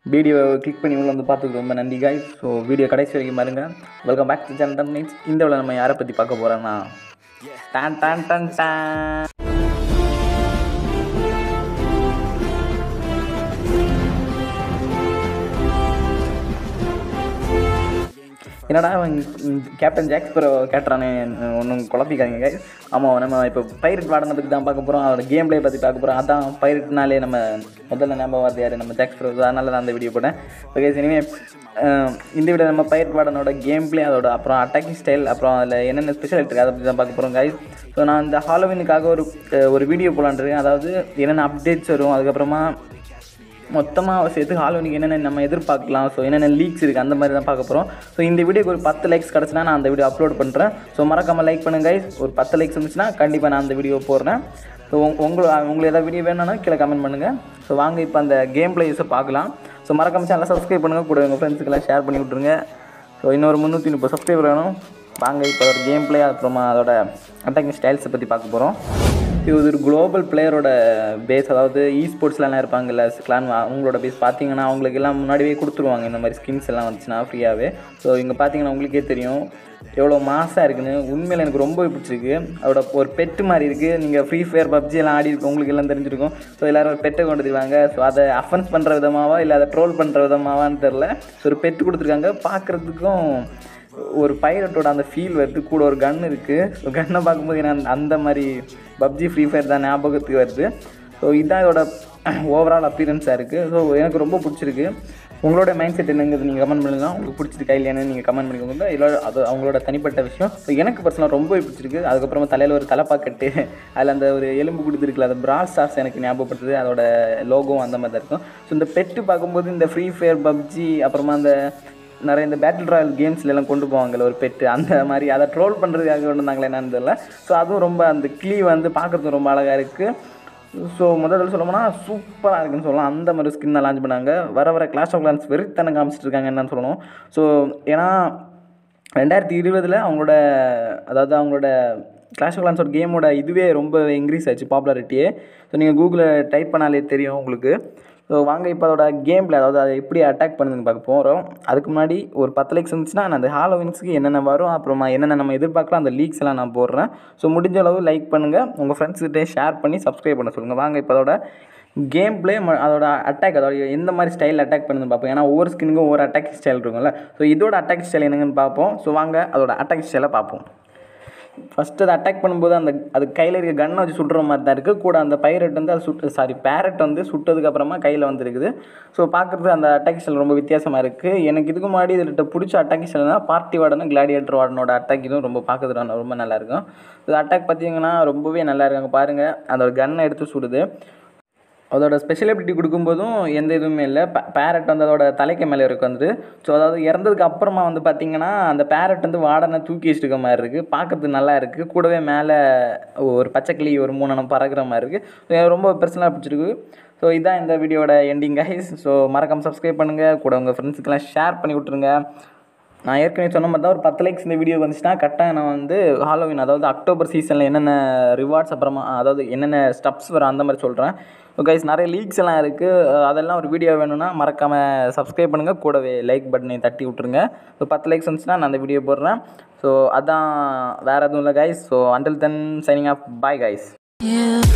video click பண்ணி உள்ள வந்து பார்த்துக்கு ரொம்ப நன்றி guys ஸோ வீடியோ கடைசி வரைக்கும் பாருங்க welcome back to channel means இந்த விட நம்ம யாரை பற்றி பார்க்க போகிறோன்னா டான் டான் டான் டான் என்னடா அவன் கேப்டன் ஜாக்ஸ் ப்ரோ கேட்டுறானே ஒன்றும் குழப்பிக்காதீங்க guys ஆமாம் நம்ம இப்போ பைரட் வாடனை பற்றி தான் பார்க்க போகிறோம் அவரோட கேம் பிளே பற்றி பார்க்க போகிறோம் அதான் பைரட்னாலே நம்ம முதல்ல ஞாபகம் வருது யார் நம்ம ஜாக்ஸ் ப்ரோ அதனால தான் அந்த வீடியோ போட்டேன் ஓகே இனிமே இந்த வீடியோ நம்ம பைரட் வார்டனோட கேம் பிளே அதோட அப்புறம் அட்டாக்கிங் ஸ்டைல் அப்புறம் அதில் என்னென்ன ஸ்பெஷல் இருக்குது அதை பற்றி தான் பார்க்க போகிறோம் guys ஸோ நான் இந்த ஹாலோவினுக்காக ஒரு அஹ், ஒரு வீடியோ போலான் இருக்கேன் அதாவது என்னென்ன அப்டேட்ஸ் வரும் அதுக்கப்புறமா மொத்தமாக சேர்த்து ஹாலோனிக்கு என்னென்ன நம்ம எதிர்பார்க்கலாம் ஸோ என்னென்ன லீக்ஸ் இருக்குது அந்த மாதிரி தான் பார்க்க போகிறோம் ஸோ இந்த வீடியோக்கு ஒரு பத்து லைக்ஸ் கிடச்சுன்னா நான் அந்த வீடியோ அப்லோட் பண்ணுறேன் ஸோ மறக்காமல் லைக் பண்ணுங்க guys ஒரு பத்து லைக்ஸ் இருந்துச்சுன்னா கண்டிப்பாக நான் அந்த வீடியோ போடுறேன் ஸோ உங்களை உங்களுக்கு ஏதாவது வீடியோ வேணும்னா கீழே கமெண்ட் பண்ணுங்கள் ஸோ வாங்க இப்போ அந்த கேம் பிளேஸை பார்க்கலாம் ஸோ மறக்காம சேனலை சப்ஸ்கிரைப் பண்ணுங்கள் கூட உங்கள் ஃப்ரெண்ட்ஸுக்கெல்லாம் ஷேர் பண்ணி விட்ருங்க ஸோ இன்னொரு முந்நூற்றி முப்பது சப்ஸ்கிரைபர் வேணும் வாங்க இப்போ ஒரு கேம் பிளே அப்புறமா அதோட அட்டாக்கிங் ஸ்டைல்ஸை பற்றி பார்க்க போகிறோம் இது ஒரு குளோபல் பிளேயரோட பேஸ் அதாவது இ ஸ்போர்ட்ஸ்லாம் இருப்பாங்கல்ல கிளான் அவங்களோட பேஸ் பார்த்தீங்கன்னா அவங்களுக்கு எல்லாம் முன்னாடியே கொடுத்துருவாங்க இந்த மாதிரி ஸ்கின்ஸ் எல்லாம் வந்துச்சுன்னா ஃப்ரீயாகவே ஸோ இங்கே பார்த்தீங்கன்னா உங்களுக்கே தெரியும் எவ்வளோ மாசாக இருக்குன்னு உண்மையில் எனக்கு ரொம்ப பிடிச்சிருக்கு அதோட ஒரு பெட்டு மாதிரி இருக்குது நீங்கள் ஃப்ரீ ஃபயர் பப்ஜி எல்லாம் ஆடி இருக்கு உங்களுக்கு எல்லாம் தெரிஞ்சிருக்கும் ஸோ எல்லோரும் ஒரு பெட்டை கொண்டு வந்துருவாங்க ஸோ அதை அஃபென்ஸ் பண்ணுற விதமாவா இல்லை அதை ட்ரோல் பண்ணுற விதமாவான்னு தெரில ஸோ ஒரு பெட்டு கொடுத்துருக்காங்க பார்க்குறதுக்கும் ஒரு பைரட்டோட அந்த ஃபீல் வருது கூட ஒரு கன் இருக்குது ஸோ கன்னை பார்க்கும்போது எனக்கு அந்த மாதிரி பப்ஜி ஃப்ரீ ஃபயர் தான் ஞாபகத்துக்கு வருது ஸோ இதுதான் இதோட ஓவரால் அப்பியரன்ஸாக இருக்குது ஸோ எனக்கு ரொம்ப பிடிச்சிருக்கு உங்களோட மைண்ட் செட் என்னங்கிறது நீங்கள் கமெண்ட் பண்ணுங்க உங்களுக்கு பிடிச்சிருக்கா இல்லையானு நீங்கள் கமெண்ட் பண்ணிக்கோங்க இல்லை அது அவங்களோட தனிப்பட்ட விஷயம் ஸோ எனக்கு பர்சனலாக ரொம்ப பிடிச்சிருக்கு அதுக்கப்புறமா தலையில் ஒரு தலைப்பாக்கட்டு அதில் அந்த ஒரு எலும்பு கொடுத்துருக்குல அந்த பிரால் ஸ்டார்ஸ் எனக்கு ஞாபகப்படுத்துது அதோட லோகோ அந்த மாதிரி தான் இருக்கும் ஸோ இந்த பெட்டு பார்க்கும்போது இந்த ஃப்ரீ ஃபயர் பப்ஜி அப்புறமா அந்த நிறைய இந்த பேட்டில் ராயல் கேம்ஸ்ல எல்லாம் கொண்டு போவாங்கல்ல ஒரு பெட்டு அந்த மாதிரி அதை ட்ரோல் பண்ணுறதுக்காக கொண்டு வந்தாங்களே என்னன்னு தெரியல ஸோ அதுவும் ரொம்ப அந்த கிளி வந்து பார்க்குறதுக்கு ரொம்ப அழகாக இருக்குது ஸோ முதல்ல சொல்லணும்னா சூப்பராக இருக்குன்னு சொல்லலாம் அந்த மாதிரி ஸ்கின்னை லான்ச் பண்ணாங்க வர வர கிளாஸ் ஆஃப் கிளான்ஸ் வெறித்தனை காமிச்சிட்டு இருக்காங்க என்னன்னு சொல்லணும் ஸோ ஏன்னா ரெண்டாயிரத்தி இருபதில் அவங்களோட அதாவது அவங்களோட கிளாஷ் ஆஃப் கிளான்ஸோட கேமோட இதுவே ரொம்ப இன்க்ரீஸ் ஆச்சு பாப்புலாரிட்டியே ஸோ நீங்கள் கூகுளில் டைப் பண்ணாலே தெரியும் உங்களுக்கு ஸோ வாங்க இப்போ அதோட கேம் பிளே அதாவது அதை எப்படி அட்டாக் பண்ணுதுன்னு பார்க்க போகிறோம் அதுக்கு முன்னாடி ஒரு பத்து லைக்ஸ் இருந்துச்சுன்னா நான் அந்த ஹாலோவின்ஸ்க்கு என்னென்ன வரும் அப்புறமா என்னென்ன நம்ம எதிர்பார்க்கலாம் அந்த லீக்ஸ் எல்லாம் நான் போடுறேன் ஸோ முடிஞ்ச அளவு லைக் பண்ணுங்கள் உங்கள் ஃப்ரெண்ட்ஸ்கிட்டே ஷேர் பண்ணி சப்ஸ்கிரைப் பண்ண சொல்லுங்கள் வாங்க இப்போ அதோட கேம் பிளே அதோட அட்டாக் அதோட எந்த மாதிரி ஸ்டைல் அட்டாக் பண்ணுதுன்னு பார்ப்போம் ஏன்னா ஒவ்வொரு ஸ்கின்னுக்கும் ஒவ்வொரு அட்டாக் ஸ்டைல் இருக்கும்ல ஸோ இதோட அட்டாக் ஸ்டைல் என்னங்கன்னு பார்ப்போம் ஸோ வாங்க அதோட அட்டாக் ஸ்டைலை பார்ப்போம் ஃபஸ்ட்டு அதை அட்டாக் பண்ணும்போது அந்த அது கையில் இருக்க கன்னை வச்சு சுடுற மாதிரி தான் இருக்குது கூட அந்த பைரட் வந்து அது சுட்டு சாரி பேரட் வந்து சுட்டதுக்கு அப்புறமா கையில் வந்துருக்குது ஸோ பார்க்குறது அந்த அட்டாக் ஸ்டைல் ரொம்ப வித்தியாசமாக இருக்குது எனக்கு இதுக்கு முன்னாடி இதில் பிடிச்ச அட்டாக் ஸ்டைல்னா பார்ட்டி வார்டனும் கிளாடியேட்டர் வார்டனோட அட்டாக் இதுவும் ரொம்ப பார்க்கறது ரொம்ப நல்லாயிருக்கும் இது அட்டாக் பார்த்தீங்கன்னா ரொம்பவே நல்லா இருக்காங்க பாருங்கள் அதோட கன்னை எடுத்து சுடுது அதோட ஸ்பெஷல் எபிலிட்டி கொடுக்கும்போதும் எந்த இதுவுமே இல்லை பேரட் வந்து அதோட தலைக்கு மேலே இருக்கு வந்து ஸோ அதாவது இறந்ததுக்கு அப்புறமா வந்து பார்த்தீங்கன்னா அந்த பேரட் வந்து வாடனை தூக்கி வச்சுருக்க மாதிரி இருக்குது பார்க்கறதுக்கு நல்லா இருக்குது கூடவே மேலே ஒரு பச்சைக்கிளி ஒரு மூணு பறக்கிற மாதிரி இருக்குது ரொம்ப பெருசனாக பிடிச்சிருக்கு ஸோ இதான் இந்த வீடியோட எண்டிங் கைஸ் ஸோ மறக்காம சப்ஸ்கிரைப் பண்ணுங்கள் கூட உங்கள் ஃப்ரெண்ட்ஸுக்கெல்லாம் ஷேர் பண்ணி விட்ருங்க நான் ஏற்கனவே சொன்ன மாதிரி தான் ஒரு பத்து லைக்ஸ் இந்த வீடியோ வந்துச்சுன்னா கரெக்டாக நான் வந்து ஹாலோவின் அதாவது அக்டோபர் சீசனில் என்னென்ன ரிவார்ட்ஸ் அப்புறமா அதாவது என்னென்ன ஸ்டப்ஸ் வரும் அந்த மாதிரி சொல்கிறேன் கைஸ் நிறைய லீக்ஸ் எல்லாம் இருக்குது அதெல்லாம் ஒரு வீடியோ வேணும்னா மறக்காமல் சப்ஸ்கிரைப் பண்ணுங்கள் கூடவே லைக் பட்டனை தட்டி விட்ருங்க ஸோ பத்து லைக்ஸ் வந்துச்சுன்னா நான் அந்த வீடியோ போடுறேன் ஸோ அதான் வேறு எதுவும் இல்லை guys so until then signing off bye guys You